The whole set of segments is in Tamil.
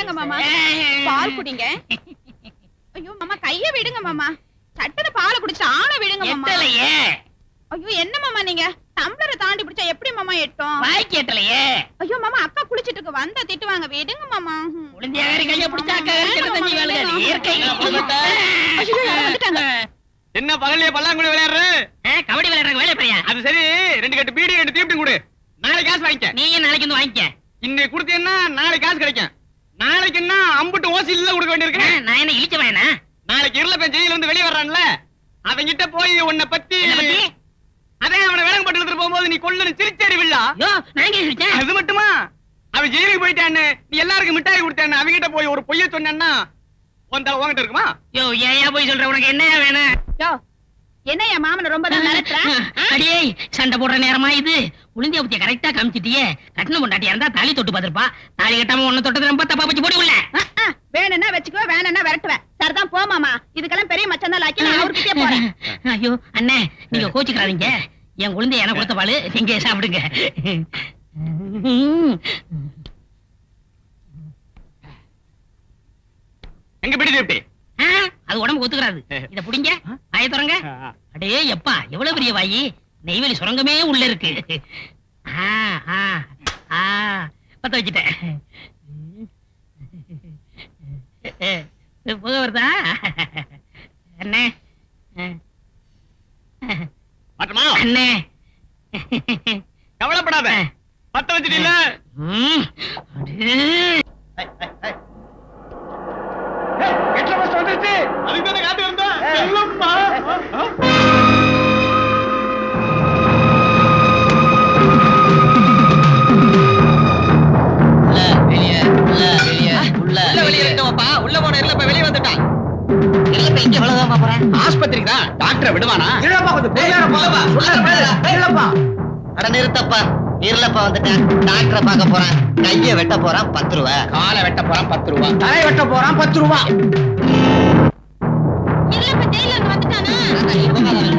இந்தாங்க மாமா பால் குடிங்க ஐயோ மாமா கைய விடுங்க மாமா சட்டன பாலை குடிச்சு ஆன விடுங்க மாமா எட்டலையே ஐயோ என்ன மாமா நீங்க டம்ளரை தாண்டி பிடிச்சா எப்படி மாமா எட்டும் வாய்க்கு எட்டலையே ஐயோ மாமா அக்கா குளிச்சிட்டு இருக்கு வந்தா திட்டுவாங்க விடுங்க மாமா ம். குழந்தையாரி கைய பிடிச்சா அக்கா கறிக்கிறது தண்ணி வேலை இயற்கை ஐயோ, யாரோ வந்துட்டாங்க என்ன பகல்லையே பல்லாங்குழி விளையாடுற ஆ, கபடி விளையாடுற வேலை பையா அது சரி ரெண்டு கட்டு பீடி ரெண்டு தீப்டும் கொடு நாளைக்கு காசு வாங்கிக்க நீங்க நாளைக்கு வந்து வாங்கிக்க இன்னைக்கு கொடுத்தீங்கன்னா நாளைக்கு காசு கிடைக்கும் நாளைக்கு என்ன அம்புட்டு ஓசி இல்ல கொடுக்க ஆ, வேண்டியிருக்கு நான் என்ன இழிச்ச வேணா நாளைக்கு இருள பெண் ஜெயில இருந்து வெளியே வர்றான்ல அவங்கிட்ட போய் உன்னை பத்தி என்ன பத்தி அதே அவனை விலங்கு பட்டு எடுத்துட்டு போகும்போது நீ கொல்லுன்னு சிரிச்சடி வில்லா யோ நான் கேட்டேன் அது மட்டுமா அவன் ஜெயிலுக்கு போயிட்டான்னு நீ எல்லாருக்கும் மிட்டாய் கொடுத்தான்னு அவங்கிட்ட போய் ஒரு பொய்ய சொன்னா உன் தலை உன்கிட்ட இருக்குமா யோ ஏயா போய் சொல்ற உனக்கு என்னையா வேணும் யோ என்ன என் மாமனை ரொம்ப தான் மிரட்டுற அடியே சண்டை போடுற நேரமா இது உளுந்திய பத்திய கரெக்டா காமிச்சிட்டியே கட்டின பொண்டாட்டியா இருந்தா தாலி தொட்டு பார்த்திருப்பா தாலி கட்டாம உன்ன தொட்டது ரொம்ப தப்பா வச்சு போடி உள்ள ஆ, ஆ, வேணும்னா வச்சுக்கோ வேணும்னா விரட்டுவேன் சரிதான் போ மாமா இதுக்கெல்லாம் பெரிய மச்சம் தான் லாக்கி நான் அவர்கிட்டயே போறேன் ஐயோ அண்ணே நீங்க கோச்சுக்கிறாதீங்க என் குழந்தை எனக்கு கொடுத்த பாலு நீங்க சாப்பிடுங்க எங்க பிடி தீப்டி ஆ, அது உடம்பு ஒத்துக்கிறாது இத புடிங்க வாயை திறங்க அடே எப்பா எவ்வளவு பெரிய வாயி நெய்வேலி சுரங்கமே உள்ள இருக்கு ஆ, ஆ, ஆ, பத்த வச்சுட்டேன் புக வருதா அண்ணே மாட்டமா அண்ணே கவலைப்படாத பத்த வச்சுட்டீல ம், அடே. எட்ல பஸ் வந்துருச்சு அதுக்கு தானே காத்து வந்தா செல்லம்மா உள்ள வெளியே இருக்கவப்பா உள்ள போன இல்ல இப்ப வெளியே வந்துட்டான் இங்க எவ்வளவுதான் போறேன் ஆஸ்பத்திரிக்கு தான் டாக்டரை விடுவானா அட நிறுத்தப்பா இருளப்பா வந்துட்டேன் டாக்டரை பார்க்க போறேன் கைய வெட்ட போறான் பத்து ரூபா காலை வெட்ட போறான் பத்து ரூபா தலை வெட்ட போறான் பத்து ரூபா இல்ல இப்ப ஜெயில இருந்து வந்துட்டானா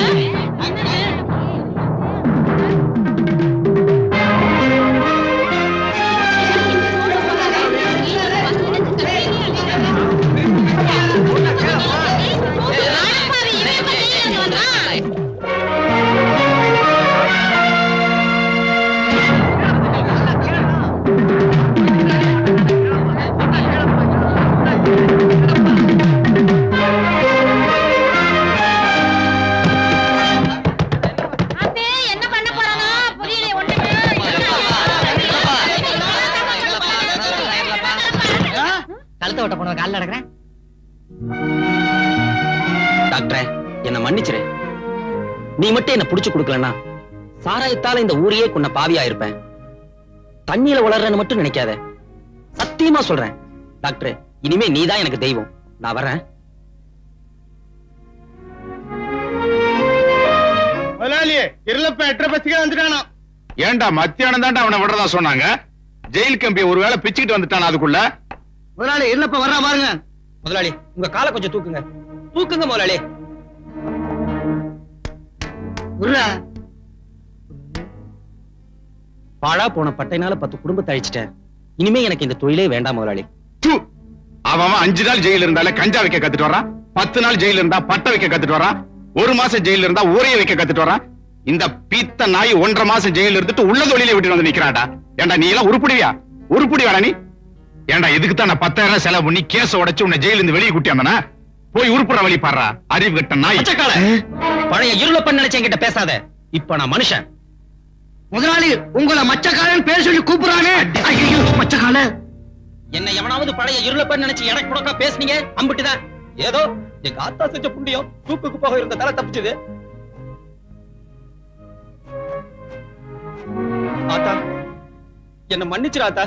அத்தே என்ன பண்ண போறானா புரியல கழுத்தை வெட்ட போன காலில் நடக்கிறேன் டாக்டரே என்ன மன்னிச்சிரு நீ மட்டும் என்ன புடிச்சு கொடுக்கலன்னா சாராயத்தால இந்த ஊரையே கொண்ட பாவியா இருப்பேன் தண்ணியில வளர்றேன்னு மட்டும் நினைக்காத சத்தியமா சொல்றேன் டாக்டர் இனிமே நீதான் எனக்கு தெய்வம் நான் வரேன் முதலாளி இருளப்ப எட்டரை பஸ்ஸுக்கு வந்துட்டானா ஏன்டா மத்தியானம் தான்டா அவனை விடுறதா சொன்னாங்க ஜெயில் கம்பி ஒருவேளை பிச்சுக்கிட்டு வந்துட்டான் அதுக்குள்ள முதலாளி இருளப்ப வர்றா பாருங்க முதலாளி உங்க காலை கொஞ்சம் தூக்குங்க தூக்குங்க முதலாளி உர்ரா பாழா போன பட்டைனால பத்து குடும்பத்தை அழிச்சிட்டேன் இனிமே எனக்கு இந்த தொழிலே வேண்டாம் முதலாளி து. அவன் அவன் அஞ்சு நாள் ஜெயில இருந்தாலே கஞ்சா வைக்க கத்துட்டு வரான் பத்து நாள் ஜெயில இருந்தா பட்டை வைக்க கத்துட்டு வரான் ஒரு மாசம் ஜெயில இருந்தா ஊரைய வைக்க கத்துட்டு வரான் இந்த பீத்த நாய் ஒன்றரை மாசம் ஜெயில இருந்துட்டு உள்ள தொழிலை விட்டு வந்து நிக்கிறான்டா ஏன்டா நீ எல்லாம் உருப்படியா உருப்படி வேணா நீ ஏன்டா இதுக்கு தான் நான் பத்தாயிரம் ரூபாய் செலவு பண்ணி கேஸ உடைச்சு உன்னை ஜெயில இருந்து வெளியே கூட்டி வந்தனா போய் உருப்புற வழி பாடுறா அறிவு கட்ட நாய் பச்சைக்கால பழைய இருளப்பன் நினைச்ச என்கிட்ட பேசாத இப்ப நான் மனுஷன் முதலாளி உங்களை மச்சக்காரன் பேர் சொல்லி கூப்பிடுறானே ஐயோ மச்சக்கால என்ன எவனாவது பழைய இருளப்பன் நினைச்சு எனக்கு கொடுக்க பேசுனீங்க அம்பிட்டுதான் ஏதோ எங்க ஆத்தா செஞ்ச புண்ணியம் தூக்குக்கு போக இருந்த தலை தப்பிச்சது ஆத்தா என்ன மன்னிச்சிரு ஆத்தா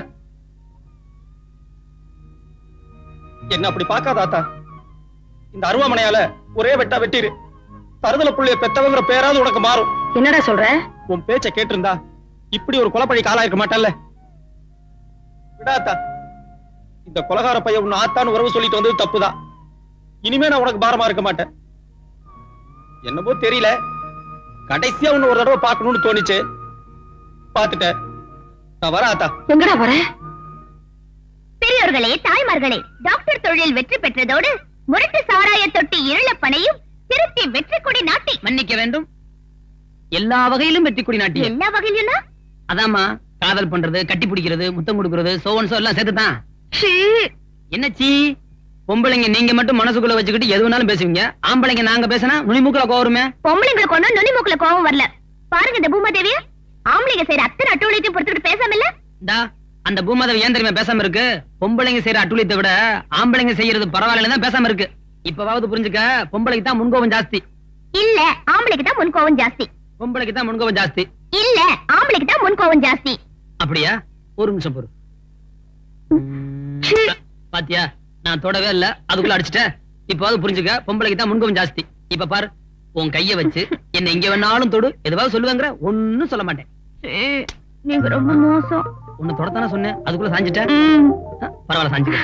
என்ன அப்படி பார்க்காத ஆத்தா இந்த அருவாமனையால ஒரே வெட்டா வெட்டிரு தருதல புள்ளைய பெத்தவங்கிற பேராவது உனக்கு மாறும் என்னடா சொல்ற உன் பேச்ச கேட்டிருந்தா இப்படி ஒரு கொலப்பழி காலா இருக்க மாட்டல்ல விடாத்தா இந்த கொலகார பையன் உன் ஆத்தான்னு உறவு சொல்லிட்டு வந்தது தப்புதான் இனிமே நான் உனக்கு பாரமா இருக்க மாட்டேன் என்னமோ தெரியல கடைசியா உன்னை ஒரு தடவை பார்க்கணும்னு தோணுச்சு பார்த்துட்டேன் நான் வரேன் ஆத்தா எங்கடா வர பெரியோர்களே தாய்மார்களே டாக்டர் தொழில் வெற்றி பெற்றதோடு முரட்டு சாராய தொட்டி இருளப்பனையும் திருத்தி வெற்றி கொடி நாட்டி மன்னிக்க வேண்டும் எல்லா வகையிலும் வெற்றி கொடி நாட்டியம் எல்லா வகையிலும் அதாம்மா காதல் பண்றது கட்டி பிடிக்கிறது முத்தம் கொடுக்கறது சோவன் சோ எல்லாம் சேர்த்துதான் என்ன சீ பொம்பளைங்க நீங்க மட்டும் மனசுக்குள்ள வச்சுக்கிட்டு எது வேணாலும் பேசுவீங்க ஆம்பளைங்க நாங்க பேசினா நுனிமுக்குல கோவருமே பொம்பளைங்களுக்கு ஒண்ணும் நுனி மூக்குல கோவம் வரல பாருங்க இந்த பூமாதேவிய ஆம்பளைங்க செய்யற அத்தனை அட்டூழியத்தையும் பொறுத்துட்டு பேசாம இல்ல இந்தா அந்த பூமாதவி ஏன் தெரியுமா பேசாம இருக்கு பொம்பளைங்க செய்யற அட்டுழியத்தை விட ஆம்பளைங்க செய்யறது பரவாயில்ல தான் பேசாம இருக்கு இப்பவாவது புரிஞ்சுக்க பொம்பளைக்கு தான் முன்கோபம் ஜாஸ்தி இல்ல ஆம்பளைக்கு தான் முன் கோவம் ஜாஸ்தி பொம்பளைக்கு தான் முன்கோபம் ஜாஸ்தி இல்ல ஆம்பளைக்கு தான் முன் கோவம் ஜாஸ்தி அப்படியா ஒரு நிமிஷம் பொறு பாத்தியா நான் தொடவே இல்ல அதுக்குள்ள அடிச்சிட்டேன் இப்பவாவது புரிஞ்சுக்க பொம்பளைக்கு தான் முன்கோபம் ஜாஸ்தி இப்ப பாரு உன் கைய வச்சு என்ன எங்க வேணாலும் தொடு எதுவாவது சொல்லுவேங்கிற ஒண்ணும் சொல்ல மாட்டேன் நீங்க ரொம்ப மோசம் உன்னை தொடத்தானே சொன்னேன் அதுக்குள்ள சாஞ்சிட்டேன் ஆ, பரவாயில்ல சாஞ்சுக்க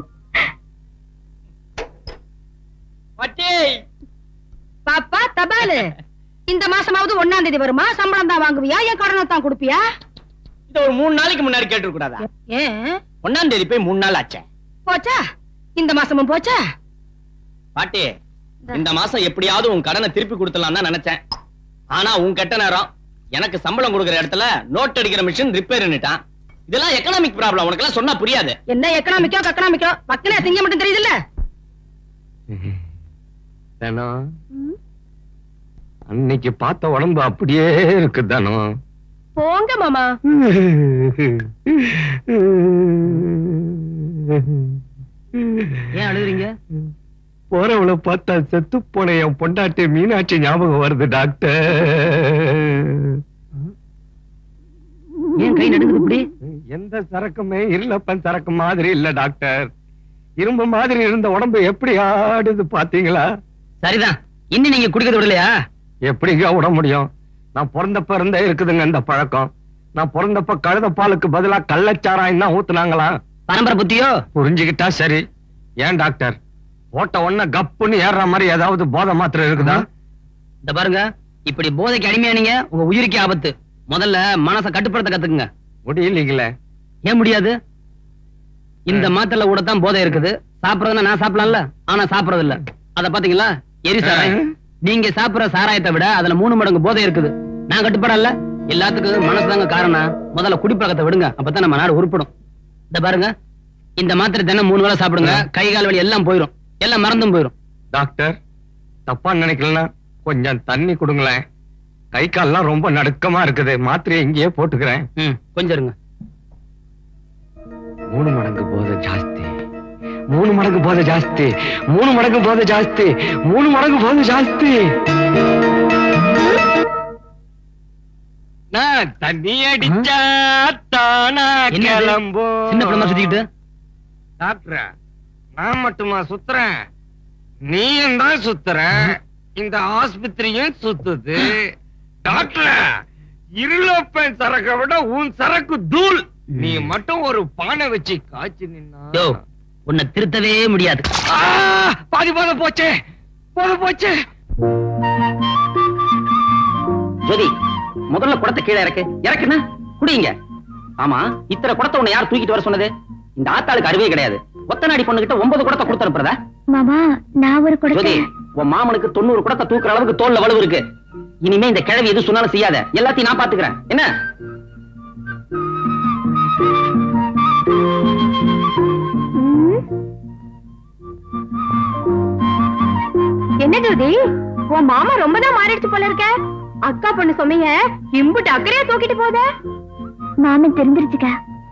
பட்டி பாப்பா தபாலு இந்த மாசமாவது ஒண்ணாம் தேதி வருமா சம்பளம் தான் வாங்குவியா என் கடனை தான் கொடுப்பியா இத ஒரு மூணு நாளைக்கு முன்னாடி கேட்டு கூடாதா ஏன் ஒன்னாம் தேதி போய் மூணு நாள் ஆச்சே போச்சா இந்த மாசமும் போச்சா பாட்டி இந்த மாசம் எப்படியாவது உன் கடனை திருப்பி கொடுத்துடலாம் தான் நினைச்சேன் ஆனா உன் கெட்ட நேரம் எனக்கு சம்பளம் கொடுக்கிற இடத்துல நோட் அடிக்கிற மிஷின் ரிப்பேர் பண்ணிட்டான் இதெல்லாம் எக்கனாமிக் ப்ராப்ளம் உனக்கு எல்லாம் சொன்னா புரியாது என்ன எக்கனாமிக்கோ கக்கனாமிக்கோ வக்கனே திங்க மட்டும் தெரியுதுல்ல தானோ அன்னைக்கு பார்த்த உடம்பு அப்படியே இருக்கு தானோ போங்க மாமா ஏன் அழுகுறீங்க போறவள பார்த்தா செத்து போன என் பொண்டாட்டி மீனாட்சி ஞாபகம் வருது டாக்டர் ஏன் கை நடுங்குது இப்படி எந்த சரக்குமே இருளப்பன் சரக்கு மாதிரி இல்ல டாக்டர் இரும்பு மாதிரி இருந்த உடம்பு எப்படி ஆடுது பாத்தீங்களா சரிதான் இன்னும் நீங்க குடிக்கிறது விடலையா எப்படிங்க விட முடியும் நான் பிறந்தப்ப இருந்தே இருக்குதுங்க இந்த பழக்கம் நான் பிறந்தப்ப கழுத பாலுக்கு பதிலா கள்ளச்சாராயம் தான் ஊத்துனாங்களா பரம்பரை புத்தியோ புரிஞ்சுக்கிட்டா சரி ஏன் டாக்டர் போட்ட உடனே கப்புன்னு ஏறுற மாதிரி ஏதாவது போதை மாத்திரை இருக்குதா இந்த பாருங்க இப்படி போதைக்கு அடிமையானீங்க உங்க உயிருக்கே ஆபத்து முதல்ல மனச கட்டுப்படுத்த கத்துக்குங்க முடியலீங்களே ஏன் முடியாது இந்த மாத்திரைல கூட தான் போதை இருக்குது சாப்பிடறதுன்னா நான் சாப்பிடலாம்ல ஆனா சாப்பிடறது இல்ல அத பாத்தீங்களா எரி சாராயம் நீங்க சாப்பிடுற சாராயத்தை விட அதுல மூணு மடங்கு போதை இருக்குது நான் கட்டுப்படல எல்லாத்துக்கும் மனசுதாங்க காரணம் முதல்ல குடிப்பழக்கத்தை விடுங்க அப்பதான் நம்ம நாடு உருப்படும் இந்த பாருங்க இந்த மாத்திரை தினம் மூணு வேளை சாப்பிடுங்க கை கால் வலி எல்லாம் போயிரும் எல்லாம் மறந்தும் போயிரும் டாக்டர் தப்பா நினைக்கலன்னா கொஞ்சம் தண்ணி கொடுங்களேன் கை கால்லாம் ரொம்ப நடுக்கமா இருக்குது மாத்திரையை இங்கேயே போட்டுக்கிறேன் ம் கொஞ்சம் இருங்க மூணு மடங்கு போதை ஜாஸ்தி மூணு மடங்கு போதை ஜாஸ்தி மூணு மடங்கு போதை ஜாஸ்தி மூணு மடங்கு போதை ஜாஸ்தி நான் தண்ணி அடிச்சா தானா என்னது? கிளம்போ சின்ன பிள்ளை சுத்திக்கிட்டு டாக்டர் நான் மட்டுமா சுத்துறேன் நீயும் தான் சுத்துற இந்த ஆஸ்பத்திரியும் சுத்துது டாக்டர் இருளப்பன் சரக்கை விட உன் சரக்கு தூள் நீ மட்டும் ஒரு பானை வச்சு காய்ச்சி நின்னா யோ உன்னை திருத்தவே முடியாது ஆ, பாதி போத போச்சே போத போச்சே ஜோதி முதல்ல குடத்தை கீழே இறக்கு இறக்குனா குடிங்க ஆமா இத்தனை குடத்தை உன்னை யார் தூக்கிட்டு வர சொன்னது இந்த ஆத்தாளுக்கு அறிவே கிடையாது ஒத்தனாடி பொண்ணு கிட்ட ஒன்பது குடத்தை கொடுத்து அனுப்புறதா மாமா நான் ஒரு ஜோதி கொடுத்தேன் உன் மாமனுக்கு தொண்ணூறு குடத்தை தூக்குற அளவுக்கு தோல்ல வலுவு இருக்கு இனிமே இந்த கிழவி எது சொன்னாலும் செய்யாத எல்லாத்தையும் நான் பாத்துக்கிறேன் என்ன என்ன ஜோதி உன் மாமா ரொம்ப தான் மாறிடுச்சு போல இருக்க அக்கா பொண்ணு சொன்னீங்க இம்புட்டு அக்கறையா தூக்கிட்டு போத மாமன் தெரிஞ்சிருச்சுக்கா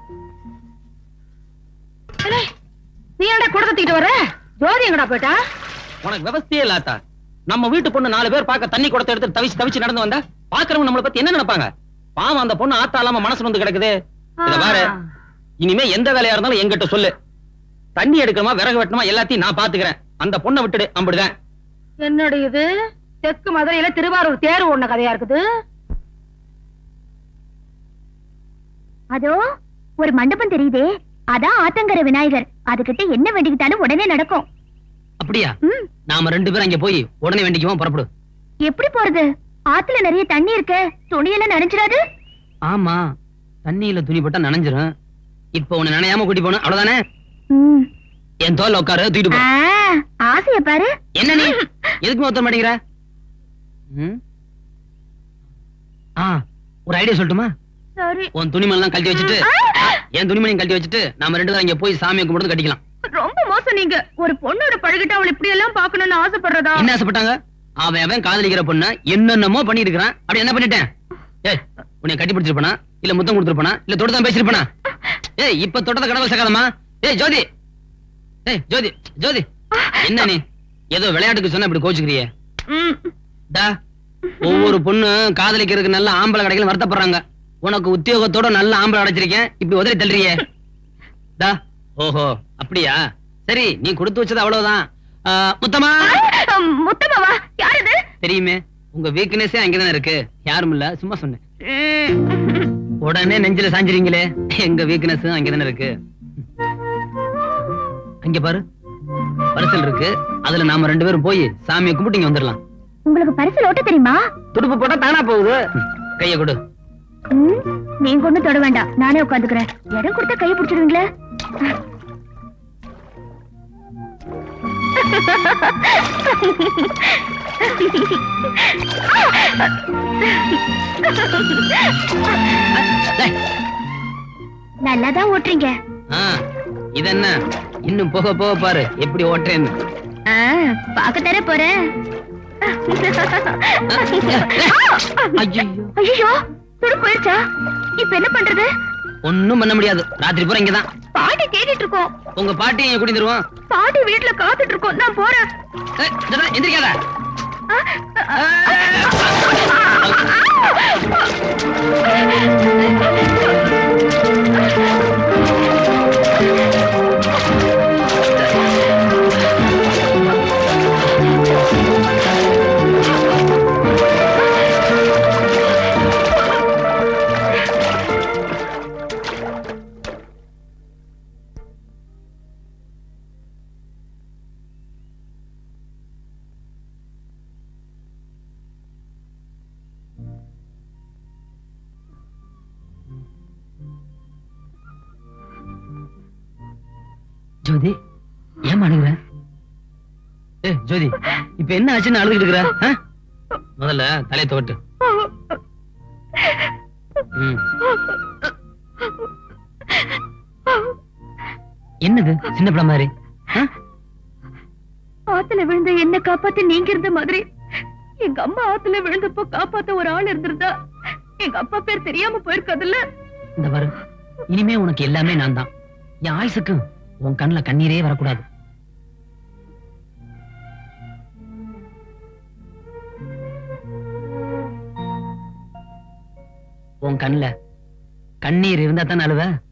நீ என்னடா குடத்தை தூக்கிட்டு வர ஜோதி எங்கடா போயிட்டா உனக்கு விவசாயே இல்லாத்தா நம்ம வீட்டு பொண்ணு நாலு பேர் பார்க்க தண்ணி குடத்தை எடுத்து தவிச்சு தவிச்சு நடந்து வந்தா பாக்குறவங்க நம்மளை பத்தி என்ன நினைப்பாங்க பாவம் அந்த பொண்ணு ஆத்தா இல்லாம மனசு வந்து கிடக்குது இத பாரு இனிமே எந்த வேலையா இருந்தாலும் என்கிட்ட சொல்லு தண்ணி எடுக்கணுமா விறகு வெட்டணுமா எல்லாத்தையும் நான் பாத்துக்கிறேன் அந்த பொண்ணை விட்டுடு அம்பிடுதான் என்னடி இது தெற்கு மதுரையில திருவாரூர் தேர் ஓடின கதையா இருக்குது அதோ ஒரு மண்டபம் தெரியுதே அதான் ஆத்தங்கர விநாயகர் அதுகிட்ட என்ன வேண்டிக்கிட்டாலும் உடனே நடக்கும் அப்படியா ம், நாம ரெண்டு பேரும் அங்க போய் உடனே வேண்டிக்குவோம் புறப்படு எப்படி போறது ஆத்துல நிறைய தண்ணி இருக்க துணியெல்லாம் நனைஞ்சிடாது ஆமா தண்ணியில துணி போட்டா நனைஞ்சிரும் இப்ப உன்னை நனையாம கூட்டி போகணும் அவ்வளவுதானே ம். என் தோல்ல உட்காரு தூக்கிட்டு போ ஆ, ஆசைய பாரு என்ன நீ எதுக்குமே ஒத்த மாட்டேங்கிற ம்? ஆ ஒரு ஐடியா சொல்லட்டுமா சரி உன் துணிமணிலாம் கழட்டி வச்சுட்டு ஆ! என் துணிமணியும் கழட்டி வச்சுட்டு நாம ரெண்டு பேரும் இங்க போய் சாமியை கும்பிட்டு கட்டிக்கலாம் ரொம்ப மோசம் நீங்க ஒரு பொண்ணோட பழகிட்டு அவளை இப்படி எல்லாம் பாக்கணும்னு ஆசைப்படுறதா என்ன ஆசைப்பட்டாங்க அவன் அவன் காதலிக்கிற பொண்ண என்னென்னமோ பண்ணிட்டு இருக்கிறான் அப்படி என்ன பண்ணிட்டேன் ஏய் உன்னை கட்டி பிடிச்சிருப்பனா இல்ல முத்தம் கொடுத்துருப்பனா இல்ல தொடுதான் பேசிருப்பனா ஏய் இப்ப தொட்டத கடவுள் சேர்க்காதமா ஏய் ஜோதி ஏய் ஜோதி ஜோதி என்ன நீ ஏதோ விளையாட்டுக்கு சொன்னா இப்படி கோச்சுக்கிறியே ம். டா ஒவ்வொரு பொண்ணு காதலிக்கிறதுக்கு நல்ல ஆம்பளை கிடைக்கல வருத்தப்படுறாங்க உனக்கு உத்தியோகத்தோட நல்ல ஆம்பளை அடைச்சிருக்கேன் இப்படி உதறி தள்ளுறியே டா ஓஹோ அப்படியா சரி நீ கொடுத்து வச்சது அவ்வளவுதான் ஆ, முத்தமா ஆ, முத்தமாவா யார் இது தெரியுமே உங்க வீக்னஸே அங்கதானே இருக்கு யாரும் இல்ல சும்மா சொன்னேன் ம். உடனே நெஞ்சில சாஞ்சிரீங்களே எங்க வீக்னஸ் அங்கதானே இருக்கு அங்க பாரு பரிசல் இருக்கு அதுல நாம ரெண்டு பேரும் போய் சாமியை கும்பிட்டு இங்க வந்துடலாம் உங்களுக்கு பரிசல் ஓட்ட தெரியுமா துடுப்பு போட்டா தானா போகுது கைய கொடு ம், நீங்க ஒண்ணும் தொட வேண்டாம் நானே உட்காந்துக்கிறேன் இடம் கொடுத்தா கையை பிடிச்சிடுவீங்களே டேய், நல்லாதான் ஓட்டுறீங்க ஆ, இது என்ன இன்னும் போக போக பாரு எப்படி ஓட்டுறேன்னு ஆ, பார்க்கத்தானே போறேன் ஐயோ ஐயோ துடு போயிருச்சா இப்ப என்ன பண்றது ஒண்ணும் பண்ண முடியாது ராத்திரி பூரா இங்கதான் பாட்டி தேடிட்டு இருக்கோம் உங்க பாட்டி இங்க கூட்டி தருவோம் பாட்டி வீட்டுல காத்துட்டு இருக்கோம் நான் போறேன் எந்திரிக்காத ஜோதி ஏன் அழுகுற ஏ ஜோதி இப்ப என்ன ஆச்சுன்னு அழுதுகிட்டு இருக்கிற ஆ? முதல்ல தலையை துவட்டு ம். என்னது சின்ன பிள்ளை மாதிரி ஆ? ஆத்துல விழுந்த என்ன காப்பாத்த நீங்க இருந்த மாதிரி எங்க அம்மா ஆத்துல விழுந்தப்போ காப்பாத்த ஒரு ஆள் இருந்திருந்தா எங்க அப்பா பேர் தெரியாம போயிருக்காதுல்ல இந்த பாரு இனிமே உனக்கு எல்லாமே நான் தான் என் ஆயுசுக்கு உன் கண்ணுல கண்ணீரே வரக்கூடாது உன் கண்ணுல கண்ணீர் இருந்தா தான் அழுவ